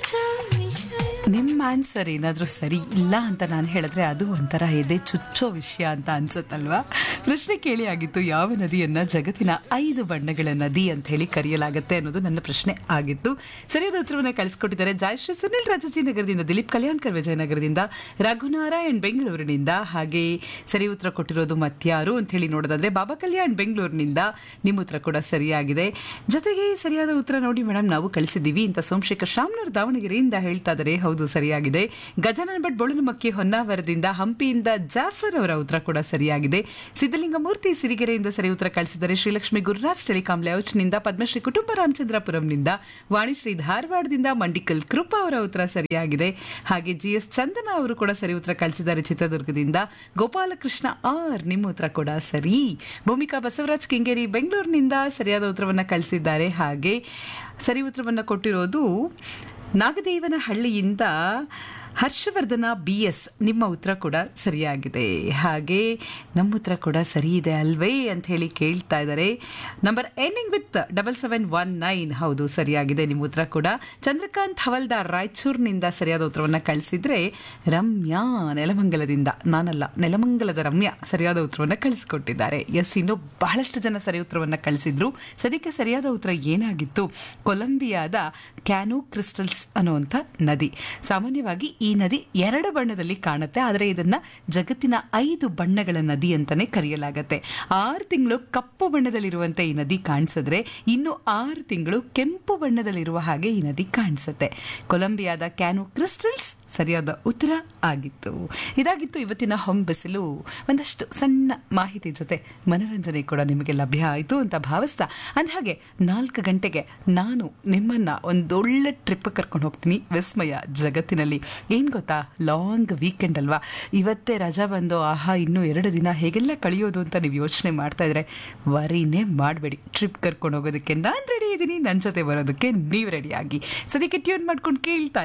ನಿಮ್ಮ ಆನ್ಸರ್ ಏನಾದರೂ ಸರಿ ಇಲ್ಲ ಅಂತ ನಾನು ಹೇಳಿದ್ರೆ ಅದು ಒಂಥರ ಎದೆ ಚುಚ್ಚೋ ವಿಷಯ ಅಂತ ಅನ್ಸುತ್ತಲ್ವಾ ಪ್ರಶ್ನೆ ಕೇಳಿ ಆಗಿತ್ತು ಯಾವ ನದಿಯನ್ನ ಜಗತ್ತಿನ ಐದು ಬಣ್ಣಗಳ ನದಿ ಅಂತ ಹೇಳಿ ಕರೆಯಲಾಗುತ್ತೆ ಅನ್ನೋದು ನನ್ನ ಪ್ರಶ್ನೆ ಆಗಿತ್ತು ಸರಿಯಾದ ಉತ್ತರವನ್ನು ಕಳಿಸ್ಕೊಟ್ಟಿದ್ದಾರೆ ಜಯಶ್ರೀ ಸುನಿಲ್ ರಾಜಾಜಿನಗರದಿಂದ ದಿಲೀಪ್ ಕಲ್ಯಾಣ್ಕರ್ ವಿಜಯನಗರದಿಂದ ರಘುನಾರಾಯಣ್ ಬೆಂಗಳೂರಿನಿಂದ ಹಾಗೆ ಸರಿ ಉತ್ತರ ಕೊಟ್ಟಿರೋದು ಮತ್ಯಾರು ಅಂತ ಹೇಳಿ ನೋಡೋದಾದ್ರೆ ಬಾಬಾ ಕಲ್ಯಾಣ್ ಬೆಂಗಳೂರಿನಿಂದ ನಿಮ್ಮ ಉತ್ತರ ಕೂಡ ಸರಿಯಾಗಿದೆ ಜೊತೆಗೆ ಸರಿಯಾದ ಉತ್ತರ ನೋಡಿ ಮೇಡಮ್ ನಾವು ಕಳಿಸಿದ್ದೀವಿ ಅಂತ ಸೋಮಶೇಖರ್ ಶಾಮ್ನೂರ್ ದಾವಣಗೆರೆಯಿಂದ ಹೇಳ್ತಾ ಇದ್ದಾರೆ ಹೌದು ಸರಿಯಾಗಿದೆ ಗಜಾನನ ಭಟ್ ಬೊಳನುಮಕ್ಕಿ ಹೊನ್ನಾವರದಿಂದ ಹಂಪಿಯಿಂದ ಜಾಫರ್ ಅವರ ಉತ್ತರ ಕೂಡ ಸರಿಯಾಗಿದೆ ಸಿದ್ದಲಿಂಗಮೂರ್ತಿ ಸಿರಿಗೆರೆಯಿಂದ ಸರಿ ಉತ್ತರ ಕಳಿಸಿದ್ದಾರೆ ಶ್ರೀಲಕ್ಷ್ಮಿ ಗುರುರಾಜ್ ಟೆಲಿಕಾಂ ಲೇಔಟ್ನಿಂದ ಪದ್ಮಶ್ರೀ ಕುಟುಂಬ ರಾಮಚಂದ್ರಪುರಂನಿಂದ ವಾಣಿಶ್ರೀ ಧಾರವಾಡದಿಂದ ಮಂಡಿಕಲ್ ಕೃಪಾ ಅವರ ಉತ್ತರ ಸರಿಯಾಗಿದೆ ಹಾಗೆ ಜಿ ಎಸ್ ಚಂದನ ಅವರು ಕೂಡ ಸರಿ ಉತ್ತರ ಕಳಿಸಿದ್ದಾರೆ ಚಿತ್ರದುರ್ಗದಿಂದ ಗೋಪಾಲಕೃಷ್ಣ ಆರ್ ನಿಮ್ಮ ಉತ್ತರ ಕೂಡ ಸರಿ ಭೂಮಿಕಾ ಬಸವರಾಜ್ ಕೆಂಗೇರಿ ಬೆಂಗಳೂರಿನಿಂದ ಸರಿಯಾದ ಉತ್ತರವನ್ನು ಕಳಿಸಿದ್ದಾರೆ ಹಾಗೆ ಸರಿ ಉತ್ತರವನ್ನು ಕೊಟ್ಟಿರೋದು ನಾಗದೇವನ ಹಳ್ಳಿಯಿಂದ ಹರ್ಷವರ್ಧನ ಬಿ ಎಸ್ ನಿಮ್ಮ ಉತ್ತರ ಕೂಡ ಸರಿಯಾಗಿದೆ ಹಾಗೆ ನಮ್ಮ ಉತ್ತರ ಕೂಡ ಸರಿ ಇದೆ ಅಲ್ವೇ ಅಂತ ಹೇಳಿ ಕೇಳ್ತಾ ಇದ್ದಾರೆ number ending with double seven one nine ಹೌದು ಸರಿಯಾಗಿದೆ ನಿಮ್ಮ ಉತ್ತರ ಕೂಡ ಚಂದ್ರಕಾಂತ್ ಹವಲ್ದಾರ್ ರಾಯಚೂರಿನಿಂದ ಸರಿಯಾದ ಉತ್ತರವನ್ನು ಕಳಿಸಿದ್ರೆ ರಮ್ಯಾ ನೆಲಮಂಗಲದಿಂದ ನಾನಲ್ಲ ನೆಲಮಂಗಲದ ರಮ್ಯಾ ಸರಿಯಾದ ಉತ್ತರವನ್ನು ಕಳಿಸಿಕೊಟ್ಟಿದ್ದಾರೆ ಎಸ್ ಇನ್ನು ಬಹಳಷ್ಟು ಜನ ಸರಿ ಉತ್ತರವನ್ನು ಕಳಿಸಿದ್ರು ಸದ್ಯಕ್ಕೆ ಸರಿಯಾದ ಉತ್ತರ ಏನಾಗಿತ್ತು ಕೊಲಂಬಿಯಾದ ಕ್ಯಾನು ಕ್ರಿಸ್ಟಲ್ಸ್ ಅನ್ನುವಂಥ ನದಿ ಸಾಮಾನ್ಯವಾಗಿ ಈ ನದಿ ಎರಡು ಬಣ್ಣದಲ್ಲಿ ಕಾಣುತ್ತೆ ಆದರೆ ಇದನ್ನ ಜಗತ್ತಿನ ಐದು ಬಣ್ಣಗಳ ನದಿ ಅಂತಾನೆ ಕರೆಯಲಾಗತ್ತೆ ಆರು ತಿಂಗಳು ಕಪ್ಪು ಬಣ್ಣದಲ್ಲಿರುವಂತೆ ಈ ನದಿ ಕಾಣಿಸಿದ್ರೆ ಇನ್ನು ಆರು ತಿಂಗಳು ಕೆಂಪು ಬಣ್ಣದಲ್ಲಿರುವ ಹಾಗೆ ಈ ನದಿ ಕಾಣಿಸುತ್ತೆ ಕೊಲಂಬಿಯಾದ ಕ್ಯಾನು ಕ್ರಿಸ್ಟಲ್ಸ್ ಸರಿಯಾದ ಉತ್ತರ ಆಗಿತ್ತು ಇದಾಗಿತ್ತು ಇವತ್ತಿನ ಹೊಂಬೆಸಲು ಒಂದಷ್ಟು ಸಣ್ಣ ಮಾಹಿತಿ ಜೊತೆ ಮನರಂಜನೆ ಕೂಡ ನಿಮಗೆ ಲಭ್ಯ ಆಯಿತು ಅಂತ ಭಾವಿಸ್ತಾ ಅಂದಹಾಗೆ ನಾಲ್ಕು ಗಂಟೆಗೆ ನಾನು ನಿಮ್ಮನ್ನ ಒಂದೊಳ್ಳೆ ಟ್ರಿಪ್ ಕರ್ಕೊಂಡು ಹೋಗ್ತೀನಿ ವಿಸ್ಮಯ ಜಗತ್ತಿನಲ್ಲಿ ಏನು ಗೊತ್ತಾ ಲಾಂಗ್ ವೀಕೆಂಡ್ ಅಲ್ವಾ ಇವತ್ತೇ ರಜಾ ಬಂದು ಆಹಾ ಇನ್ನೂ ಎರಡು ದಿನ ಹೇಗೆಲ್ಲ ಕಳೆಯೋದು ಅಂತ ನೀವು ಯೋಚನೆ ಮಾಡ್ತಾ ಇದ್ರೆ ವರಿನೇ ಮಾಡಬೇಡಿ ಟ್ರಿಪ್ ಕರ್ಕೊಂಡು ಹೋಗೋದಕ್ಕೆ ನಾನು ರೆಡಿ ಇದ್ದೀನಿ ನನ್ನ ಜೊತೆ ಬರೋದಕ್ಕೆ ನೀವು ರೆಡಿಯಾಗಿ ಸದ್ಯಕ್ಕೆ ಟ್ಯೂನ್ ಮಾಡ್ಕೊಂಡು ಕೇಳ್ತಾ